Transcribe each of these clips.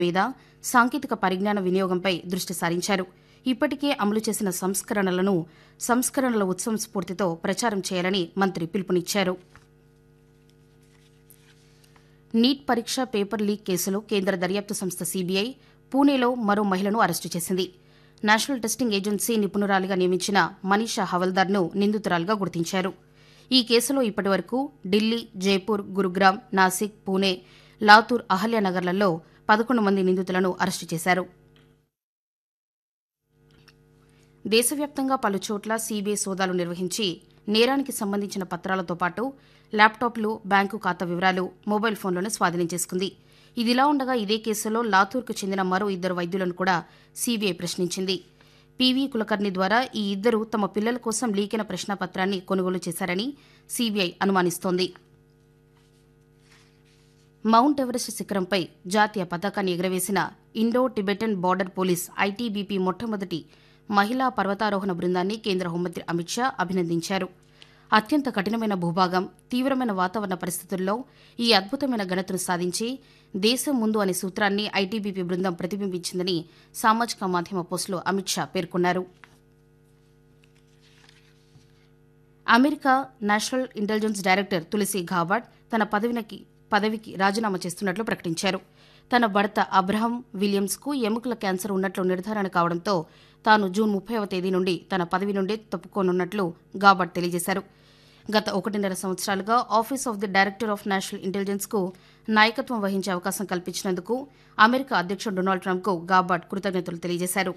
మీద సాంకేతిక పరిజ్ఞాన వినియోగంపై దృష్టి సారించారు ఇప్పటికే అమలు చేసిన సంస్కరణలను సంస్కరణల ఉత్సవం స్ఫూర్తితో ప్రచారం చేయాలని మంత్రి పిలుపునిచ్చారు నీట్ పరీక్ష పేపర్ లీక్ కేసులో కేంద్ర దర్యాప్తు సంస్థ సీబీఐ పూణేలో మరో మహిళను అరెస్టు చేసింది నేషనల్ టెస్టింగ్ ఏజెన్సీ నిపుణురాలిగా నియమించిన మనీషా హవల్దార్ను నిందితురాలిగా గుర్తించారు ఈ కేసులో ఇప్పటివరకు ఢిల్లీ జైపూర్ గురుగ్రామ్ నాసిక్ పూణే లాతూర్ అహల్యానగర్లలో పదకొండు మంది నిందితులను అరెస్టు చేశారు దేశవ్యాప్తంగా పలుచోట్ల సీబీఐ సోదాలు నిర్వహించి నేరానికి సంబంధించిన పత్రాలతో పాటు ల్యాప్టాప్లు బ్యాంకు ఖాతా వివరాలు మొబైల్ ఫోన్లను స్వాధీనం చేసుకుంది ఇదిలా ఉండగా ఇదే కేసులో లాతూర్కు చెందిన మరో ఇద్దరు వైద్యులను కూడా సీబీఐ ప్రశ్నించింది పీవీ కులకర్ణి ద్వారా ఈ ఇద్దరు తమ పిల్లల కోసం లీకైన ప్రశ్నాపత్రాన్ని కొనుగోలు చేశారని సీబీఐ అనుమానిస్తోంది మౌంట్ ఎవరెస్ట్ శిఖరంపై జాతీయ పతాకాన్ని ఎగురవేసిన Indo Tibetan border police ITBP మొట్టమొదటి మహిళా పర్వతారోహణ బృందాన్ని కేంద్ర హోంమంత్రి అమిత్ షా అభినందించారు అత్యంత కఠినమైన భూభాగం తీవ్రమైన వాతావరణ పరిస్థితుల్లో ఈ అద్భుతమైన ఘనతను సాధించి దేశం ముందు అనే సూత్రాన్ని ఐటీబీపీ బృందం ప్రతిబింబించిందని సామాజిక మాధ్యమ పోస్టులో అమిత్ షా పేర్కొన్నారు America national intelligence director Tulsi Gabbard తన పదవికి పదవికి రాజీనామా చేస్తున్నట్లు ప్రకటించారు తన భర్త అబ్రహం విలియమ్స్కు ఎముకల క్యాన్సర్ ఉన్నట్లు నిర్ధారణ కావడంతో తాను జూన్ ముప్పైవ తేదీ నుండి తన పదవి నుండి తప్పుకోనున్నట్లు గాబట్ తెలియజేశారు గత ఒకటిన్నర సంవత్సరాలుగా office of the director of national ఇంటెలిజెన్స్కు నాయకత్వం వహించే అవకాశం కల్పించినందుకు అమెరికా అధ్యక్షుడు డొనాల్డ్ ట్రంప్కు గాబాట్ కృతజ్ఞతలు తెలియజేశారు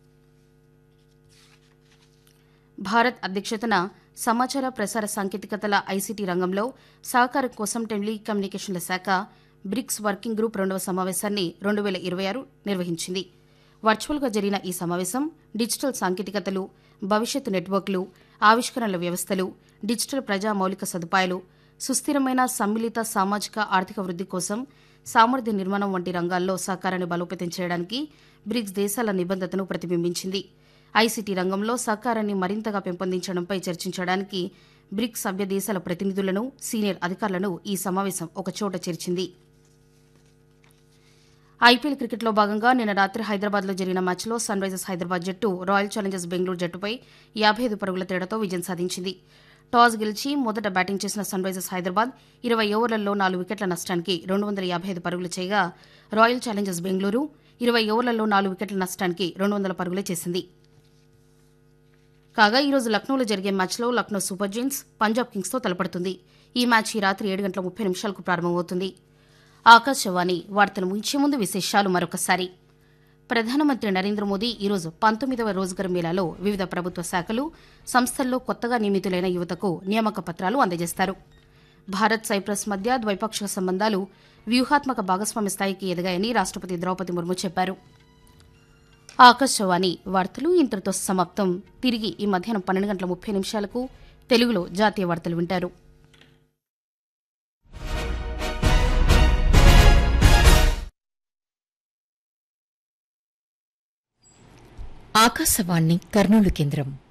భారత్ అధ్యక్షతన సమాచార ప్రసార సాంకేతికతల ఐసీటీ రంగంలో సహకారం కోసం టెలికమ్యూనికేషన్ల శాఖ బ్రిక్స్ వర్కింగ్ గ్రూప్ రెండవ సమావేశాన్ని రెండు వేల ఇరవై ఆరు నిర్వహించింది వర్చువల్గా జరిగిన ఈ సమావేశం డిజిటల్ సాంకేతికతలు భవిష్యత్తు నెట్వర్క్లు ఆవిష్కరణల వ్యవస్థలు డిజిటల్ ప్రజా మౌలిక సదుపాయాలు సుస్థిరమైన సమ్మిళిత సామాజిక ఆర్థిక వృద్ధి కోసం సామర్థ్య నిర్మాణం వంటి రంగాల్లో సహకారాన్ని బలోపేతం చేయడానికి బ్రిక్స్ దేశాల నిబద్ధతను ప్రతిబింబించింది ఐసీటీ రంగంలో సహకారాన్ని మరింతగా పెంపొందించడంపై చర్చించడానికి బ్రిక్స్ సభ్య దేశాల ప్రతినిధులను సీనియర్ అధికారులను ఈ సమావేశం ఒకచోట చేర్చింది ఐపీఎల్ క్రికెట్లో భాగంగా నిన్న రాత్రి హైదరాబాద్లో జరిగిన మ్యాచ్లో సన్ రైజర్స్ హైదరాబాద్ జట్టు రాయల్ ఛాలెంజర్స్ బెంగళూరు జట్టుపై యాభై ఐదు పరుగుల తేడాతో విజయం సాధించింది టాస్ గెలిచి మొదట బ్యాటింగ్ చేసిన సన్ రైజర్స్ హైదరాబాద్ ఇరవై ఓవర్లలో నాలుగు వికెట్ల నష్టానికి రెండు వందల యాభై ఐదు పరుగులు చేయగా రాయల్ ఛాలెంజర్స్ బెంగళూరు ఇరవై ఓవర్లలో నాలుగు వికెట్ల నష్టానికి రెండు వందల పరుగులే చేసింది కాగా ఈరోజు లక్నోలో జరిగే మ్యాచ్లో లక్నో సూపర్ జైన్స్ పంజాబ్ కింగ్స్తో తలపడుతుంది ఈ మ్యాచ్ ఈ రాత్రి ఏడు గంటల ముప్పై నిమిషాలకు ప్రారంభమవుతుంది ఆకాశవాణి వార్తలు ముగించే ముందు విశేషాలు మరొకసారి ప్రధానమంత్రి నరేంద్ర మోదీ ఈరోజు పంతొమ్మిదవ రోజ్గర్ మేళాలో వివిధ ప్రభుత్వ శాఖలు సంస్థల్లో కొత్తగా నియమితులైన యువతకు నియామక పత్రాలు అందజేస్తారు భారత్ సైప్రస్ మధ్య ద్వైపాక్షిక సంబంధాలు వ్యూహాత్మక భాగస్వామ్య స్థాయికి ఎదిగాయని రాష్ట్రపతి ద్రౌపది ముర్ము చెప్పారు ఆకాశవాణి వార్తలు ఇంతటితో సమాప్తం తిరిగి ఈ మధ్యాహ్నం పన్నెండు గంటల ముప్పై నిమిషాలకు తెలుగులో జాతీయ వార్తలు వింటారు ఆకాశవాణి కర్నూలు కేంద్రం